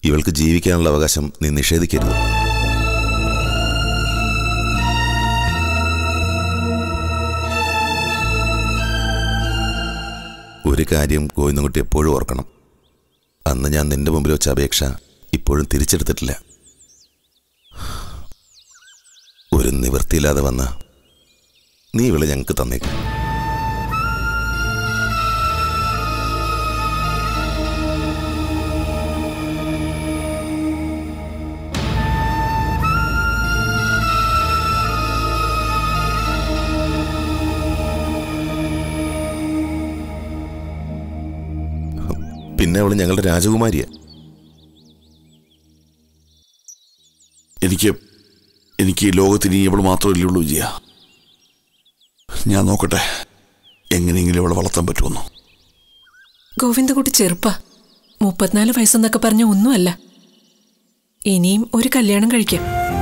ഇവൾക്ക് ജീവിക്കാനുള്ള അവകാശം നീ നിഷേധിക്കരുത് ഒരു കാര്യം ഗോവിന്ദൻകുട്ടി എപ്പോഴും ഓർക്കണം അന്ന് ഞാൻ നിന്റെ മുമ്പിൽ വെച്ച അപേക്ഷ ഇപ്പോഴും തിരിച്ചെടുത്തിട്ടില്ല ഒരു നിവൃത്തിയില്ലാതെ വന്ന നീ ഇവളെ ഞങ്ങൾക്ക് തന്നേക്കും പിന്നെ അവള് ഞങ്ങളുടെ രാജകുമാരിയാ എനിക്ക് എനിക്ക് ഈ ലോകത്തിന് ഇനി ഇവൾ മാത്രമല്ലേ ഉള്ളൂ വിജയ ഞാൻ നോക്കട്ടെ എങ്ങനെയെങ്കിലും ഇവളെ വളർത്താൻ പറ്റുമെന്നോ ഗോവിന്ദകുട്ടി ചെറുപ്പ മുപ്പത്തിനാല് വയസ്സെന്നൊക്കെ പറഞ്ഞ ഒന്നുമല്ല ഇനിയും ഒരു കല്യാണം കഴിക്കാം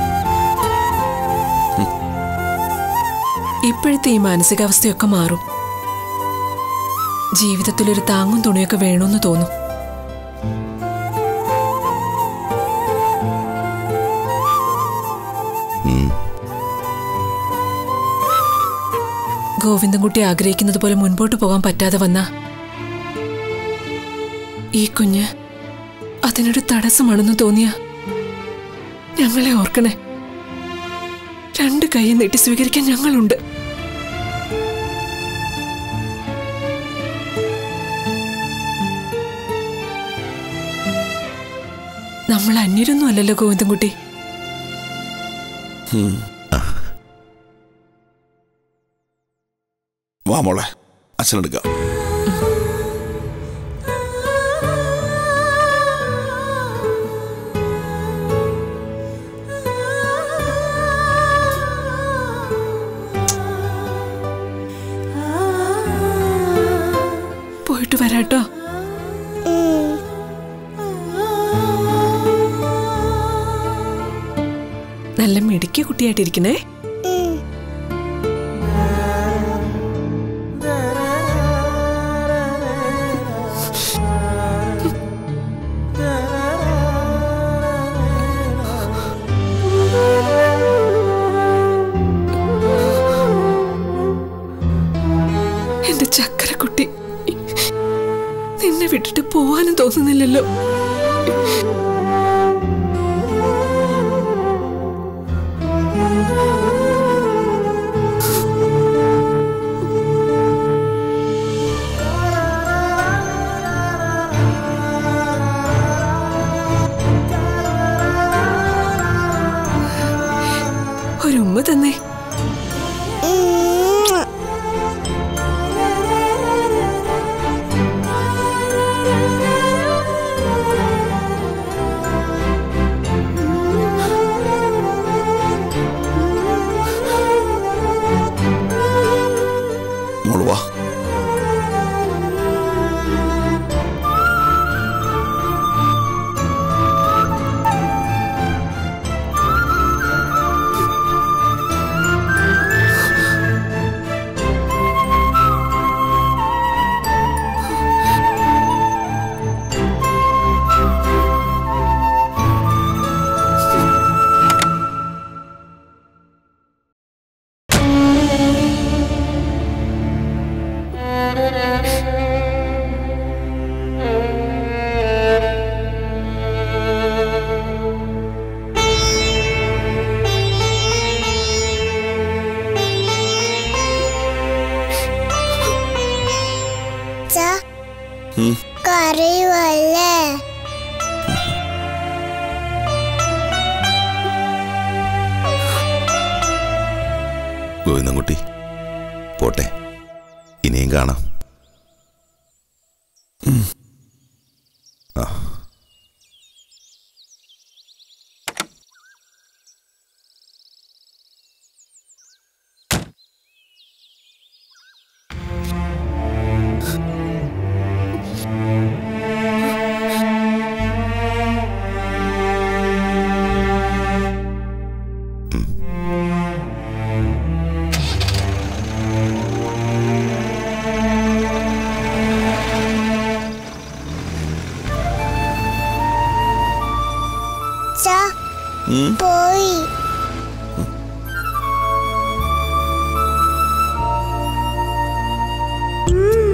ഇപ്പോഴത്തെ ഈ മാനസികാവസ്ഥയൊക്കെ മാറും ജീവിതത്തിലൊരു താങ്ങും തുണിയൊക്കെ വേണമെന്ന് തോന്നും ഗോവിന്ദൻകുട്ടി ആഗ്രഹിക്കുന്നത് പോലെ മുൻപോട്ട് പോകാൻ പറ്റാതെ വന്ന ഈ കുഞ്ഞ് അതിനൊരു തടസ്സമാണെന്ന് തോന്നിയ ഞങ്ങളെ ഓർക്കണേ രണ്ട് കൈ നീട്ടി സ്വീകരിക്കാൻ ഞങ്ങളുണ്ട് നമ്മൾ അന്യരൊന്നും അല്ലല്ലോ ഗോവിന്ദൻകുട്ടി വാ മോളെ അച്ഛനെടുക്കാം പോയിട്ട് വരാട്ടോ നല്ല മിടുക്കിയ കുട്ടിയായിട്ടിരിക്കണേ എന്റെ ചക്കരക്കുട്ടി നിന്നെ വിട്ടിട്ട് പോവാനും തോന്നുന്നില്ലല്ലോ ഒരു ഉമ്മ തന്നെ മോള് വാ കറിവല്ലേ ഗോവിന്ദൻകുട്ടി പോട്ടെ ഇനിയും കാണാം ആ ആ അച്ഛ പോയി ഉം.